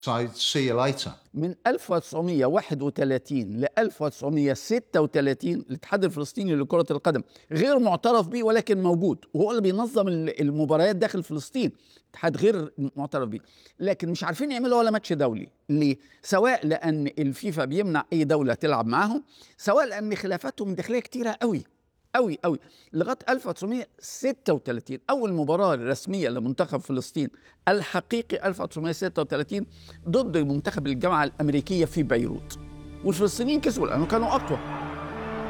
So see you later. من 1931 ل 1936 الاتحاد الفلسطيني لكرة القدم غير معترف به ولكن موجود وهو اللي بينظم المباريات داخل فلسطين اتحاد غير معترف به لكن مش عارفين يعملوا ولا ماتش دولي ليه؟ سواء لأن الفيفا بيمنع أي دولة تلعب معاهم سواء لأن خلافاتهم الداخلية كتيرة قوي قوي قوي لغايه 1936 اول مباراه رسميه لمنتخب فلسطين الحقيقي 1936 ضد منتخب الجامعه الامريكيه في بيروت والفلسطينيين كسبوا لانه كانوا اقوى